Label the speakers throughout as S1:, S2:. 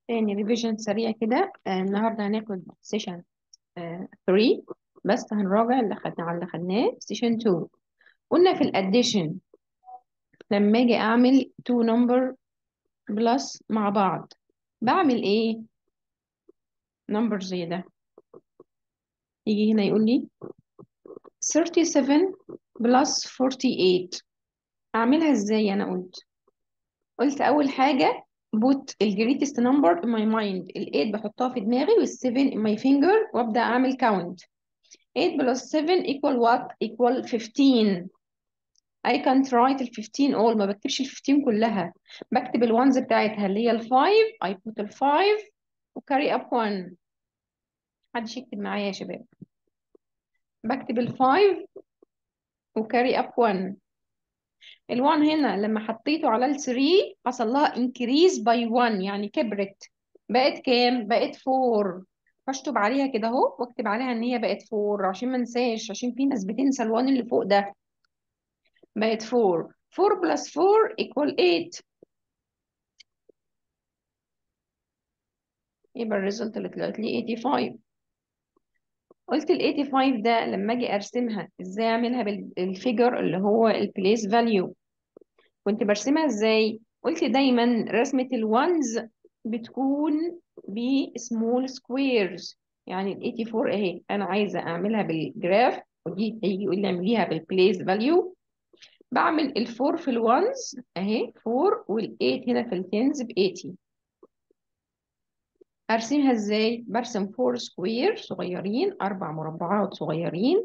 S1: تاني ريفيجن سريع كده آه، النهارده هناخد سيشن 3 بس هنراجع اللي خدنا على اللي خدناه سيشن 2 قلنا في الاديشن لما اجي اعمل 2 نمبر بلس مع بعض بعمل ايه نمبر زي ده يجي هنا يقول لي 37 بلس 48 اعملها ازاي انا قلت قلت اول حاجه put the greatest number in my mind ال 8 بحطها في دماغي وال 7 in my finger وابدا اعمل count 8 plus 7 equal what equal 15 I can't write ال 15 all ما بكتبش ال 15 كلها بكتب الوانز بتاعتها اللي هي ال 5 I put ال 5 و carry up 1 محدش يكتب معايا يا شباب بكتب ال 5 و carry up 1 ال 1 هنا لما حطيته على ال 3 حصل لها increase by 1 يعني كبرت بقت كام؟ بقت 4 فاشطب عليها كده اهو واكتب عليها ان هي بقت 4 عشان ما انساش عشان في ناس بتنسى ال 1 اللي فوق ده بقت 4 4 plus 4 equal 8 يبقى الريزلت اللي طلعت لي 85 قلت ال 85 ده لما اجي ارسمها ازاي اعملها بالفيجر اللي هو البليس فاليو كنت برسمها ازاي قلت دايما رسمة الوانز بتكون بسمول سكويرز يعني ال 84 اهي انا عايزة اعملها بالجراف ودي هيجي يقول لي اعمليها بالبليس فاليو بعمل الفور في الوانز اهي 4 وال8 هنا في التنز ب 80 ارسمها ازاي برسم 4 سكوير صغيرين اربع مربعات صغيرين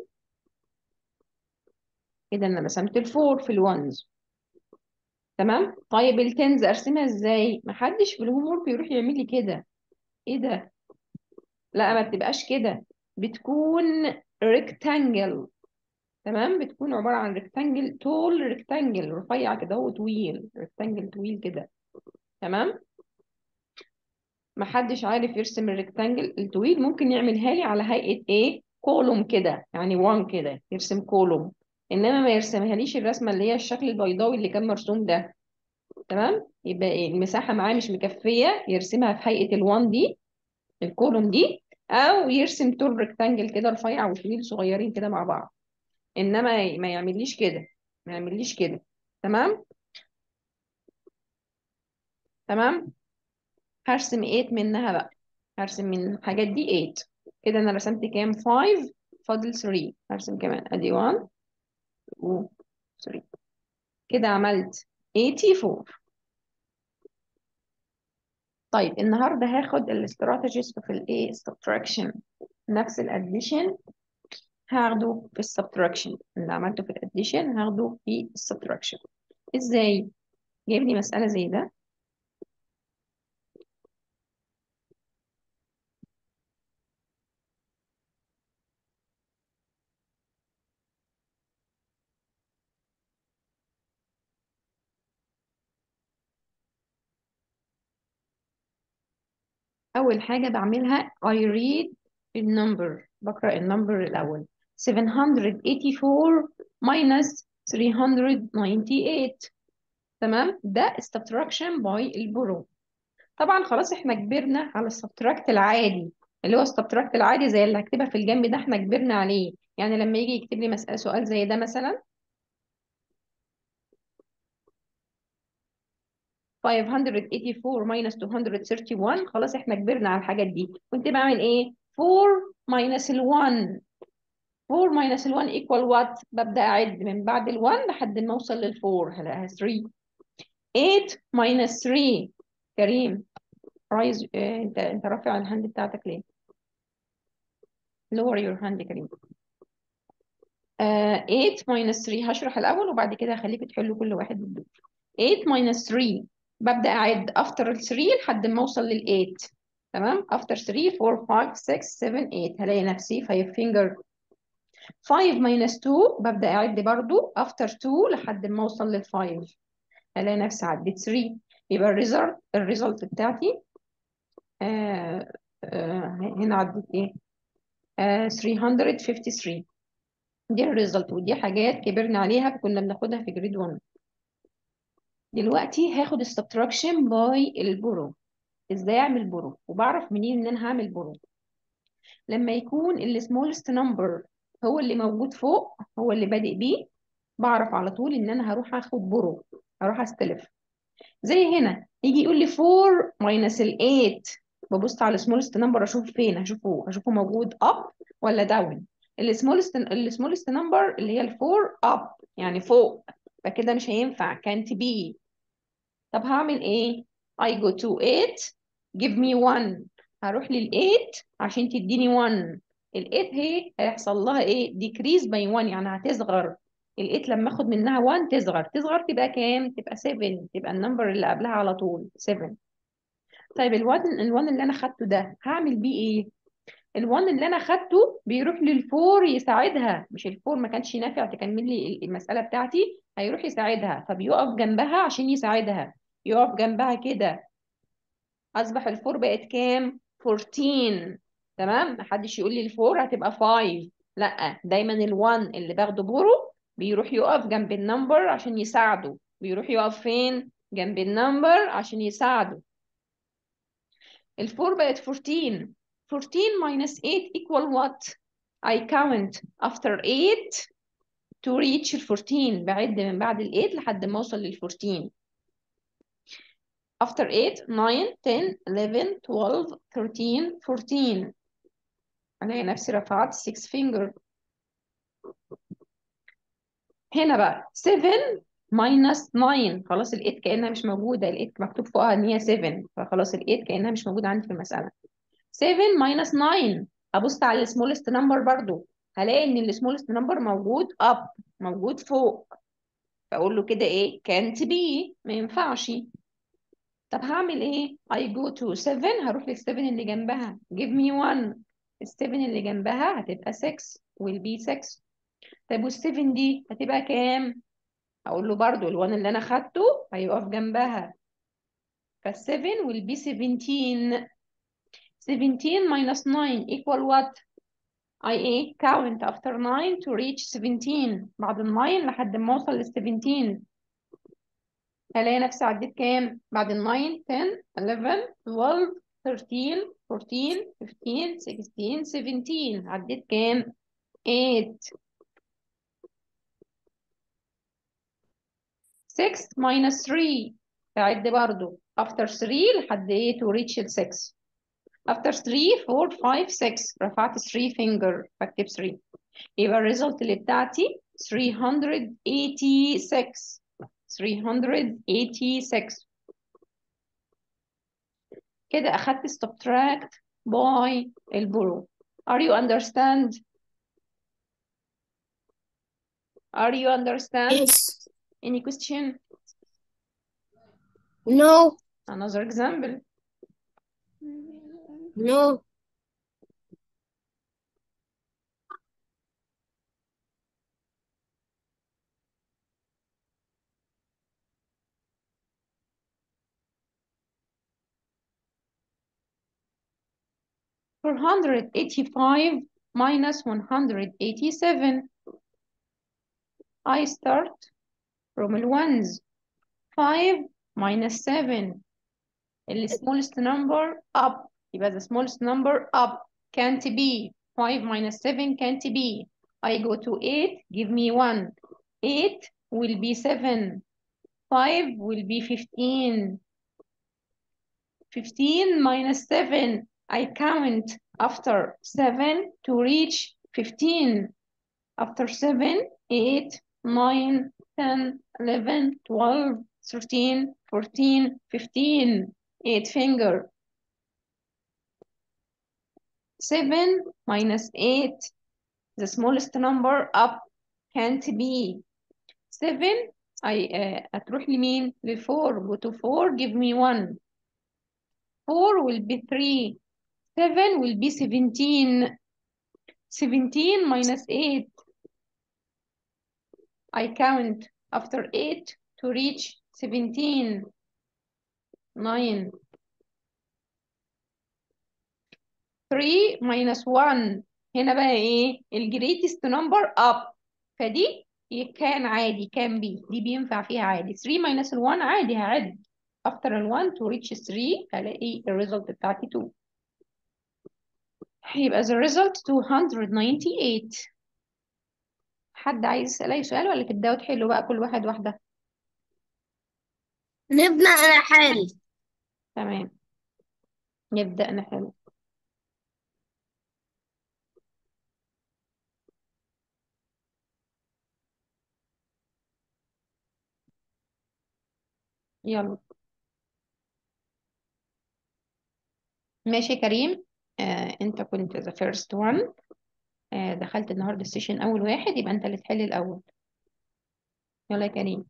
S1: كده انا رسمت الفور في الوانز تمام طيب التنز ارسمها ازاي محدش في الهوم ورك يروح يعمل لي كده ايه ده لا ما بتبقاش كده بتكون ريكتانجل تمام بتكون عبارة عن ريكتانجل طول ريكتانجل رفيع كده هو طويل ريكتانجل طويل كده تمام محدش عارف يرسم الريكتانجل الطويل ممكن يعملها لي على هيئة ايه كولوم كده يعني وان كده يرسم كولوم انما ما يرسمها ليش الرسمة اللي هي الشكل البيضاوي اللي كان مرسوم ده تمام يبقى إيه؟ المساحة معاه مش مكفية يرسمها في هيئة الوان دي الكولوم دي او يرسم طول ريكتانجل كده رفيع وطويل صغيرين كده مع بعض انما ما يعمليش كده ما يعمليش كده تمام تمام هرسم 8 منها بقى هرسم من الحاجات دي 8 كده انا رسمت كام 5 فاضل 3 هرسم كمان ادي 1 و 3 كده عملت 84 طيب النهارده هاخد الاستراتيجيز في الايه subtraction نفس الاديشن هاخده في السبتراكشن اللي عملته في الاديشن هاخده في السبتراكشن ازاي جايب لي مسألة زي ده أول حاجة بعملها I read النمبر بقرأ النمبر الأول 784 minus 398 تمام ده subtraction by البرو طبعا خلاص احنا كبرنا على السبتراكت العادي اللي هو السبتراكت العادي زي اللي هكتبها في الجنب ده احنا كبرنا عليه يعني لما يجي يكتب لي مسألة سؤال زي ده مثلا 584 minus 231 خلاص احنا كبرنا على الحاجات دي كنت بعمل ايه 4 minus ال 1 4 minus ال 1 equal what ببدأ أعد من بعد ال 1 لحد ما أوصل لل 4 هلاقيها 3 8 minus 3 كريم عايز اه انت انت رافع الهاند بتاعتك ليه lower your hand كريم آه 8 minus 3 هشرح الأول وبعد كده هخليكم تحلوا كل واحد بالدور 8 minus 3 ببدأ أعد after ال 3 لحد ما أوصل لل 8 تمام after 3 4 5 6 7 8 هلاقي نفسي 5 finger 5 minus 2 ببدأ أعد برضو after 2 لحد ما أوصل لل 5 هلاقي نفسي عديت 3 يبقى الريزلت الريزلت بتاعتي آه آه هنا عديت إيه؟ آه 353 دي الريزلت ودي حاجات كبرنا عليها كنا بناخدها في جريد 1 دلوقتي هاخد السبتراكشن باي البرو ازاي اعمل برو وبعرف منين ان انا هعمل برو لما يكون السمولست نمبر هو اللي موجود فوق هو اللي بادئ بيه بعرف على طول ان انا هروح اخد برو هروح استلف زي هنا يجي يقول لي 4 ماينس ال 8 ببص على السمولست نمبر اشوف فين هشوفه هشوفه موجود اب ولا داون السمولست السمولست نمبر اللي هي ال 4 اب يعني فوق فكده مش هينفع كانت بي طب هعمل ايه I go to 8 give me 1 هروح لل 8 عشان تديني 1 ال 8 هي هيحصل لها ايه decrease by 1 يعني هتصغر ال 8 لما اخد منها 1 تصغر تصغر تبقى كام تبقى 7 تبقى النمبر اللي قبلها على طول 7 طيب ال1 ال1 اللي انا خدته ده هعمل بيه ايه ال1 اللي انا خدته بيروح للفور يساعدها مش الفور ما كانش نافع تكمل لي المسألة بتاعتي هيروح يساعدها فبيقف جنبها عشان يساعدها يقف جنبها كده اصبح الفور بقت كام 14 تمام محدش يقول لي الفور هتبقى 5 لا دايما ال1 اللي باخده بورو بيروح يقف جنب النمبر عشان يساعده بيروح يقف فين جنب النمبر عشان يساعده الفور بقت 14 14 minus 8 equal what I count after 8 to reach ال 14 بعد من بعد ال 8 لحد ما اوصل لل 14 after 8 9 10 11 12 13 14 الاقي نفسي رفعت 6 finger هنا بقى 7 minus 9 خلاص ال 8 كأنها مش موجودة ال 8 مكتوب فوقها ان هي 7 فخلاص ال 8 كأنها مش موجودة عندي في المسألة 7 minus 9 ابص على السمولست نمبر برضو هلاقي ان السمولست نمبر موجود up موجود فوق فاقول له كده ايه can't be ما ينفعش طب هعمل ايه I go to 7 هروح لل 7 اللي جنبها give me 1 ال 7 اللي جنبها هتبقى 6 will be 6 طب وال 7 دي هتبقى كام اقول له برضو ال 1 اللي انا خدته هيقف جنبها فال 7 will be 17 17 minus 9 equal what I ايه count after 9 to reach 17 بعد ال 9 لحد ما اوصل لل 17 هلاقي نفسي عديت كام بعد ال 9 10 11 12 13 14 15 16 17 عديت كام 8 6 minus 3 بعد برضو after 3 لحد ايه to reach ال 6 after 3 4 5 6 رفعت 3 finger بكتب 3 يبقى الريزلت اللي بتاعتي 386 386 كده أخدت subtract by البرو are you understand are you understand
S2: Yes.
S1: any question
S2: No.
S1: another example
S2: No.
S1: four hundred eighty-five minus one hundred eighty-seven I start from the ones five minus seven the smallest number up يبقى the smallest number up can't be 5 minus 7 can't be I go to 8 give me 1 8 will be 7 5 will be 15 15 minus 7 I count after 7 to reach 15 after 7 8 9 10 11 12 13 14 15 8 finger 7 minus 8 the smallest number up can't be 7 I uh, هتروح لمين ل 4 go to 4 give me 1 4 will be 3 7 will be 17 17 minus 8 I count after 8 to reach 17 9 3 minus 1 هنا بقى ايه الجريتست نمبر اب فدي كان عادي كان بي دي بينفع فيها عادي 3 minus ال 1 عادي هعد after ال 1 to reach 3 هلاقي الريزلت بتاعتي 2 هيبقى the result 298 حد عايز يسأل أي سؤال ولا تبدأوا تحلوا بقى كل واحد واحدة
S2: نبدأ نحل
S1: تمام نبدأ نحل يلا ماشي يا كريم آه، انت كنت the first one آه، دخلت النهارده السيشن اول واحد يبقى انت اللي تحل الاول يلا يا كريم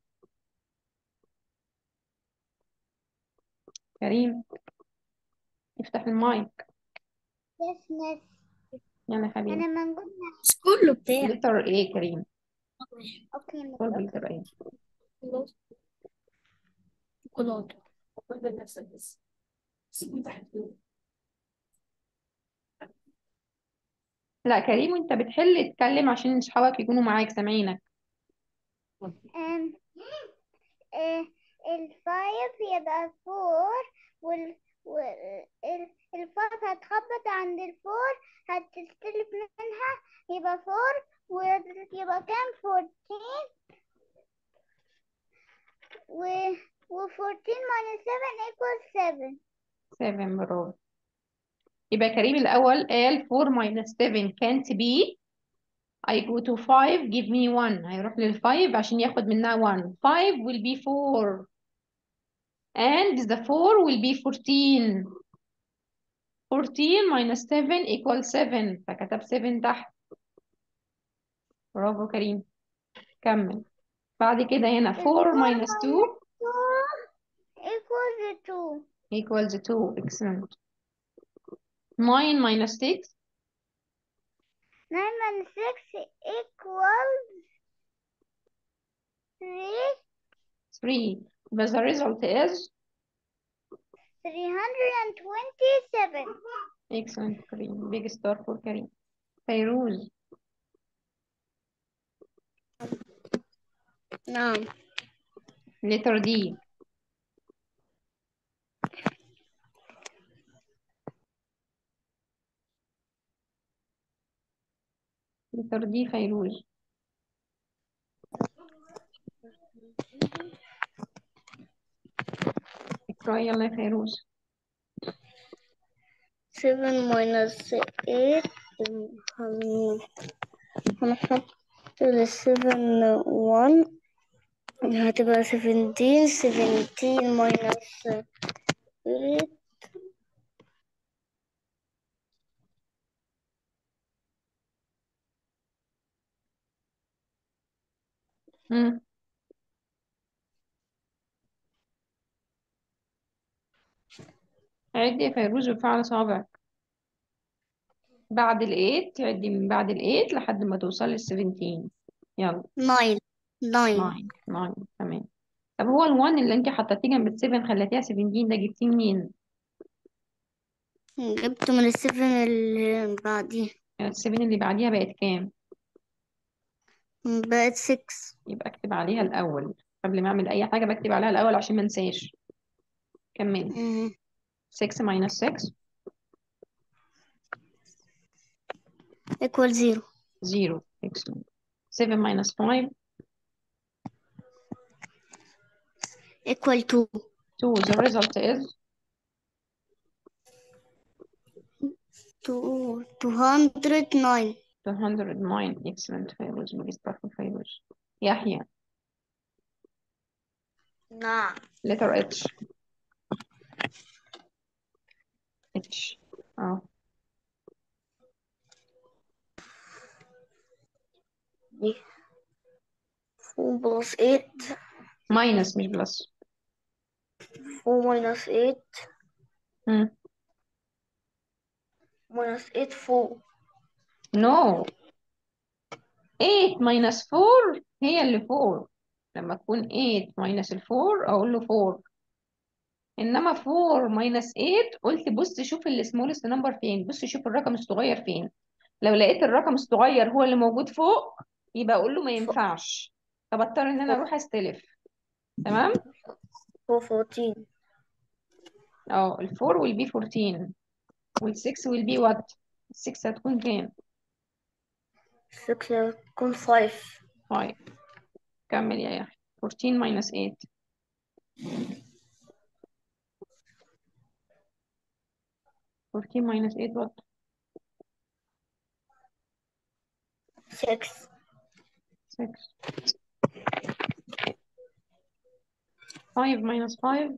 S1: كريم افتح المايك
S3: يس ناس
S1: يلا يا حبيبي
S3: انا موجود
S2: مش كله بتاع
S1: لتر ايه كريم
S3: اوكي
S1: قول لتر ايه
S2: شوكولاتة
S1: لا كريم وانت بتحل اتكلم عشان اصحابك يكونوا معاك سامعينك
S3: أم آه، الفايف يبقى فور وال وال- ال- الفايف هتخبط عند الفور هتستلف منها يبقى فور ويبقى كام فورتين و وفورتين minus seven equals seven
S1: 7 برافو يبقى كريم الاول قال 4 minus 7 can't be I go to 5 give me 1 هيروح لل 5 عشان ياخد منها 1 5 will be 4 and the 4 will be 14 14 minus 7 equals 7 فكتب 7 تحت برافو كريم كمل بعد كده هنا 4 minus 2
S3: two equals two
S1: equals 2 excellent 9 minus 6
S3: nine minus six equals three
S1: 3 but the result is
S3: three hundred and twenty-seven
S1: excellent كريم big star for كريم فيروز
S2: نعم
S1: letter D letter D فيروز اقرأي يلا يا فيروز
S2: 7 minus 8 هن- هنحط ال 7 1 هتبقى 17 17 minus 8
S1: مم. عدي يا فيروز بفعل صوابعك بعد الايت تعدي من بعد الايت لحد ما توصل للسفنتين يلا
S2: 9 9
S1: 9 9 تمام طب هو الوان اللي انت حطيتيه جنب السفن خليتيها 17 ده جبتيه منين؟
S2: جبته من السفن اللي بعديه
S1: السفن اللي بعديها بقت كام؟
S2: بقت 6
S1: يبقى اكتب عليها الاول قبل ما اعمل اي حاجه بكتب عليها الاول عشان ما انساش كمل 6 minus 6
S2: equal 0
S1: 0 excellent 7 minus 5
S2: equal 2
S1: 2 the result is
S2: two- 209
S1: 209 excellent فيروز بيستر فيروز يحيى
S2: نعم
S1: letter H H اه
S2: 4 plus 8
S1: minus مش بلس
S2: 4 minus 8
S1: مم.
S2: minus 8 4
S1: no 8 minus 4 هي اللي 4 لما تكون 8 minus ال 4 اقول له 4 انما 4 minus 8 قلت بص شوف السمولست نمبر فين بص شوف الرقم الصغير فين لو لقيت الرقم الصغير هو اللي موجود فوق يبقى اقول له ما ينفعش فبضطر ان انا اروح استلف تمام
S2: 4 14
S1: اه ال 4 will be 14 وال 6 will be what؟ ال 6 هتكون كام؟
S2: 6 تكون 5
S1: 5 كمل يا يحيى 14 minus 8 14 minus 8 what?
S2: 6
S1: 6 5 minus 5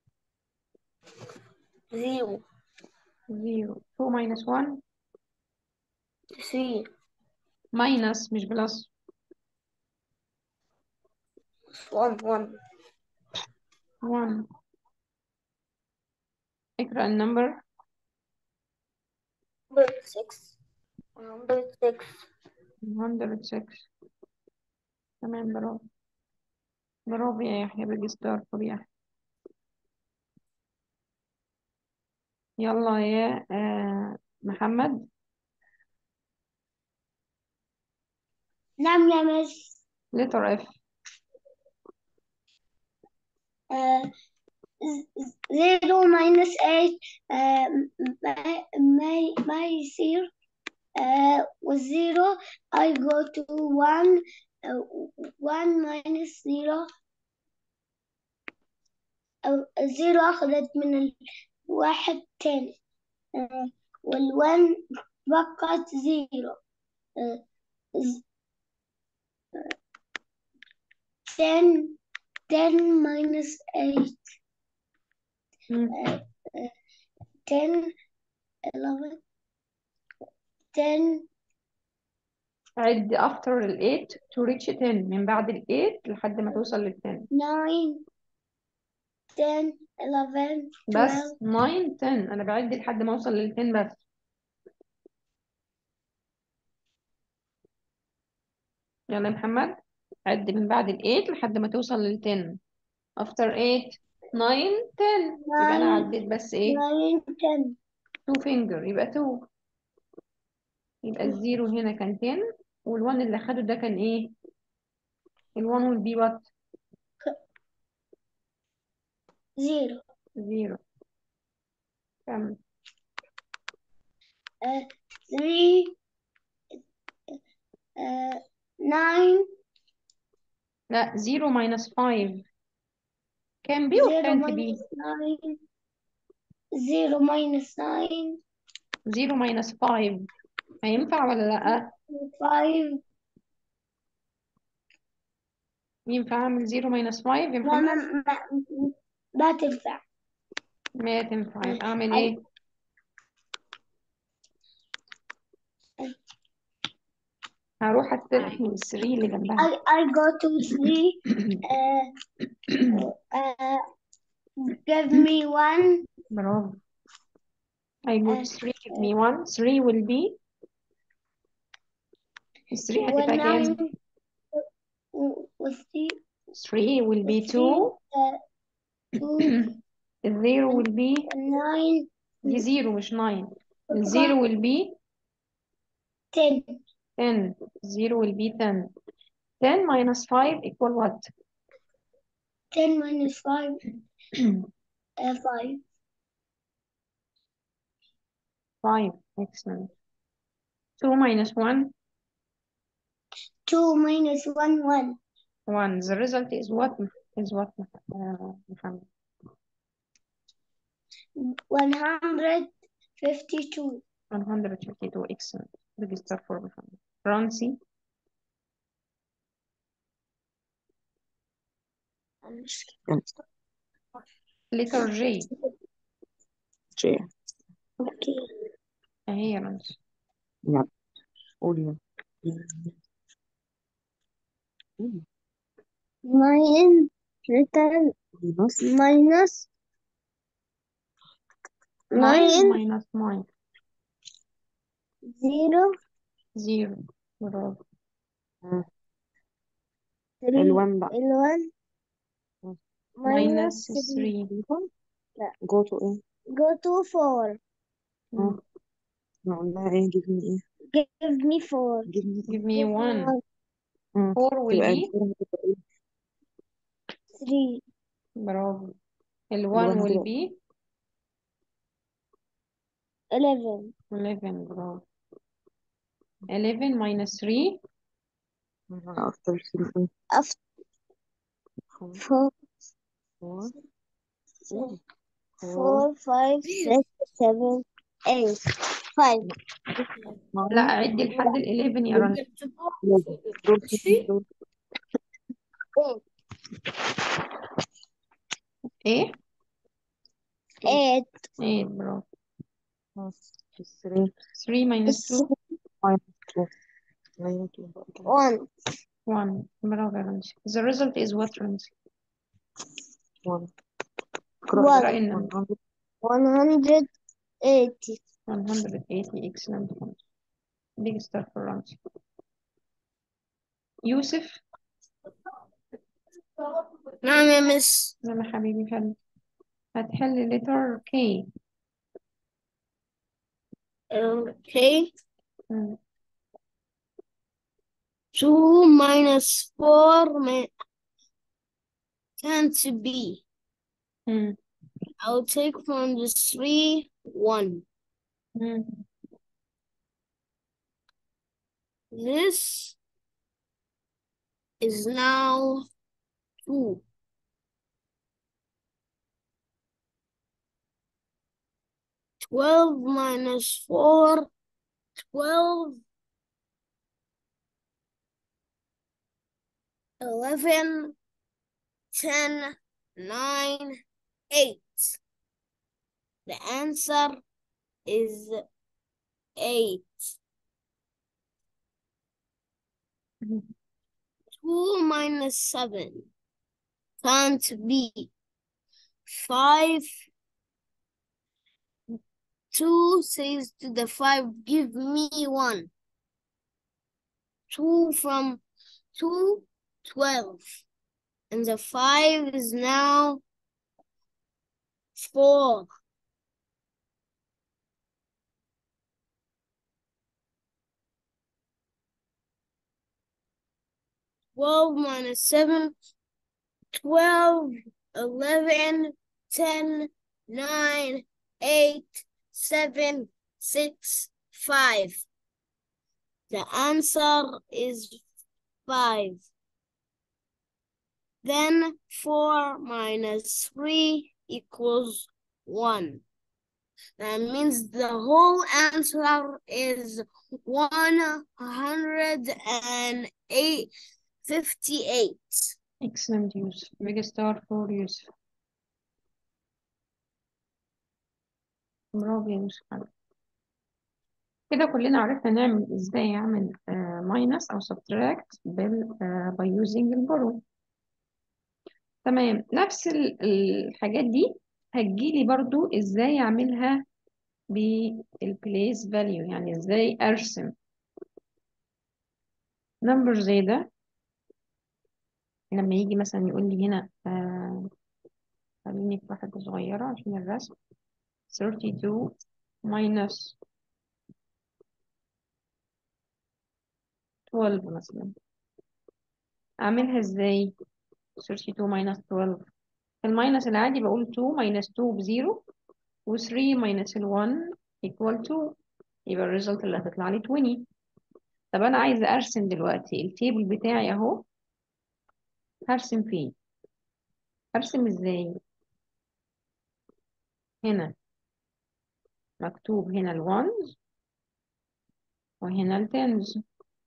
S2: 0
S1: 0 2 minus 1
S2: 3
S1: minus مش بلس
S2: 1 1
S1: 1 اقرأ النمبر
S2: 106 106
S1: 106 تمام برافو برافو يا يحيى بيج ستار فور يحيى يلا يا آه محمد
S3: نعم يا مس
S1: letter F
S3: آه، zero minus eight آه، ما ما ما يصير آه، والزيرو I go to one آه، one minus zero أو الزيرو أخذت من الواحد ten آه، والون بقت زيرو آه، ز- ten ten minus eight
S1: مم.
S3: آه، آه، ten eleven ten
S1: عد after ال 8 to reach 10 من بعد ال 8 لحد ما توصل لل 10
S3: nine ten eleven
S1: بس
S3: twelve
S1: 9 10 انا بعد لحد ما اوصل لل 10 بس يلا يا محمد عد من بعد ال 8 لحد ما توصل لل 10 after 8 9 10 يبقى انا
S3: nine
S1: عديت بس ايه
S3: nine ten
S1: 2 finger يبقى 2 يبقى الزيرو هنا كان 10 والوان اللي خده ده كان ايه الوان will be what
S3: zero
S1: زيرو كم
S3: uh, three uh, nine
S1: لا 0 minus 5 كان بي or
S3: zero
S1: كانت
S3: minus
S1: بي
S3: nine zero minus nine
S1: 0 minus 5 هينفع ولا لا
S3: five
S1: ينفع اعمل 0 minus 5 يا
S3: ما
S1: محمد
S3: ما ما, ما تنفع
S1: ما تنفع يبقى اعمل
S3: I,
S1: ايه هروح استلح من 3 اللي
S3: I,
S1: جنبها
S3: I go to three uh, uh, give me one
S1: برافو I go to
S3: uh,
S1: 3 give me 1 3 will be 3 هتبقى
S3: one
S1: كام
S3: nine with three
S1: 3 will be
S3: with
S1: 2
S3: three uh, two
S1: الزيرو will be
S3: nine
S1: دي زيرو مش 9 الزيرو will be
S3: ten
S1: 10 0 will be 10 10 minus 5 equal what
S3: ten minus five uh, five
S1: 5 excellent 2 minus 1
S3: two minus one one
S1: 1 the result is what is what uh, Muhammad
S3: one hundred fifty-two
S1: 152 excellent register for Muhammad Francie letter J
S4: J.
S3: okay
S1: اهي يا رمز
S4: نعم قولي
S3: nine little
S4: minus
S3: minus
S1: 9
S3: nine
S1: minus 9
S3: zero
S1: 0 برافو
S3: three
S4: الوان بقى
S3: one
S1: minus
S3: minus three
S1: 3
S4: جو تو ايه
S3: go to four
S4: اه احنا قلنا ايه give me ايه
S3: give me four
S4: give me
S1: give me 1
S4: اه
S1: 4 will
S4: تبقى
S1: be
S4: الفورم هتبقى ايه
S3: three
S1: برافو ال 1
S4: الوان
S1: will
S4: هتبقى
S1: be
S3: 11
S1: 11 برافو 11 minus 3
S4: after three
S3: after
S4: four
S3: 4
S4: four
S3: four
S4: four
S3: five six seven eight five
S1: لا عدي لحد ال 11 يا رنا
S4: دول كتير دول
S3: eight
S1: ايه
S3: eight
S1: 8 برافو
S4: three
S1: 3 minus 2
S4: minus two minus two بقى كده.
S3: one
S1: 1 برافو يا رمزي the result is what رمزي
S4: one
S3: One.
S1: اقرأي النمبر
S4: 100
S3: one hundred eighty
S1: 180 excellent رمزي big star for رمزي يوسف
S2: نعم يا مس
S1: يلا حبيبي حل هتحل letter K
S2: okay
S1: مم.
S2: 2 minus 4 ma- can't be
S1: مم.
S2: I'll take from the 3 1
S1: مم.
S2: this is now 2 12 minus 4 12 11 10 9 8 the answer is 8
S1: مم.
S2: 2 minus 7 can't be 5 2 says to the 5 give me 1 2 from 2 12 and the 5 is now 4 12 minus 7 12 11 10 9 8 7 6 5 the answer is 5 then 4 minus 3 equals 1 that means the whole answer is 108 58
S1: excellent يوسف big star for يوسف برافو يا يوسف حبيبي. كده كلنا عرفنا نعمل ازاي نعمل ماينس او subtract بال آه، by using البرو تمام نفس ال- الحاجات دي هتجيلي برضو ازاي اعملها بالبليس فاليو يعني ازاي ارسم نمبر زي ده لما يجي مثلا يقول لي هنا آه خليني في واحدة صغيرة عشان الرسم 32 minus 12 مثلا اعملها ازاي 32 minus 12 في الماينس العادي بقول 2 minus 2 بزيرو و 3 minus ال 1 equal 2 يبقى الريزلت اللي هتطلع لي 20 طب انا عايزه ارسم دلوقتي التيبل بتاعي اهو هرسم فيه ارسم ازاي هنا مكتوب هنا الوانز وهنا التنز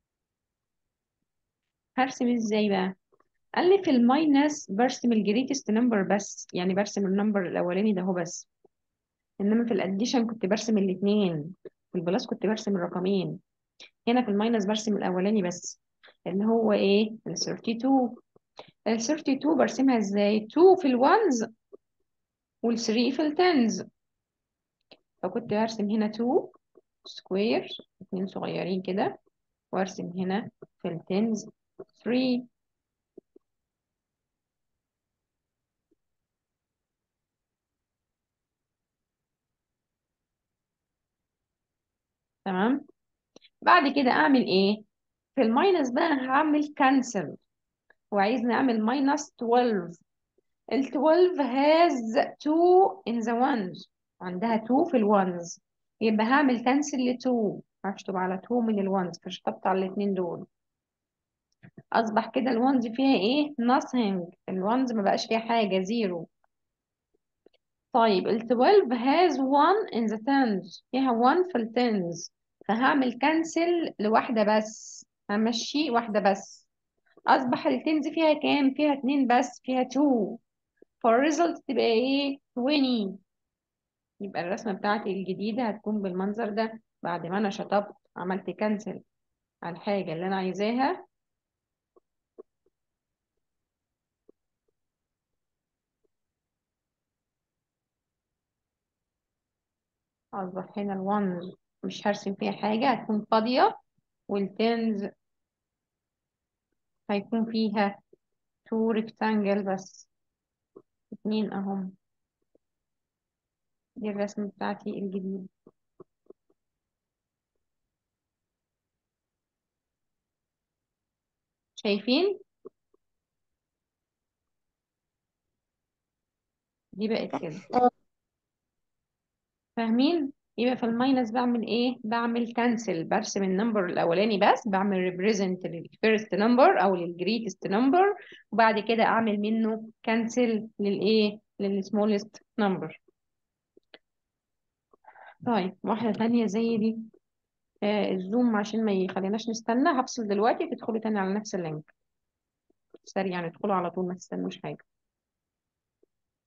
S1: هرسم ازاي بقى قال لي في الماينس برسم الجريتست نمبر بس يعني برسم النمبر الاولاني ده هو بس انما في الاديشن كنت برسم الاثنين في البلس كنت برسم الرقمين هنا في الماينس برسم الاولاني بس اللي هو ايه ال 32 ال 32 برسمها ازاي 2 في الوانز وال 3 في التنز فكنت هرسم هنا 2 سكوير اتنين صغيرين كده وارسم هنا في التنز 3 تمام بعد كده اعمل ايه في الماينس بقى هعمل كانسل وعايزني اعمل ماينس 12 ال 12 has 2 in the ones عندها 2 في الوانز يبقى هعمل كانسل لتو هشطب على تو من الوانز فشطبت على الاتنين دول اصبح كده الوانز فيها ايه nothing الوانز ما بقاش فيها حاجة زيرو طيب ال 12 has 1 in the tens فيها 1 في التنز فهعمل كانسل لواحدة بس همشي واحدة بس أصبح التنز فيها كام؟ فيها اتنين بس فيها 2 فالريزلت تبقى ايه؟ 20 يبقى الرسمة بتاعتي الجديدة هتكون بالمنظر ده بعد ما أنا شطبت عملت كانسل على الحاجة اللي أنا عايزاها أصبح هنا الوانز مش هرسم فيها حاجة هتكون فاضية والتنز هيكون فيها تو ريكتانجل بس اتنين اهم دي الرسمة بتاعتي الجديدة شايفين دي بقت كده
S2: اه.
S1: فاهمين يبقى في الماينس بعمل ايه بعمل كانسل برسم النمبر الاولاني بس بعمل ريبريزنت للفيرست نمبر او للجريتست نمبر وبعد كده اعمل منه كانسل للايه للسمولست نمبر طيب واحدة تانية زي دي آه الزوم عشان ما يخليناش نستنى هفصل دلوقتي تدخلوا تاني على نفس اللينك سريع ندخلوا على طول ما تستنوش حاجة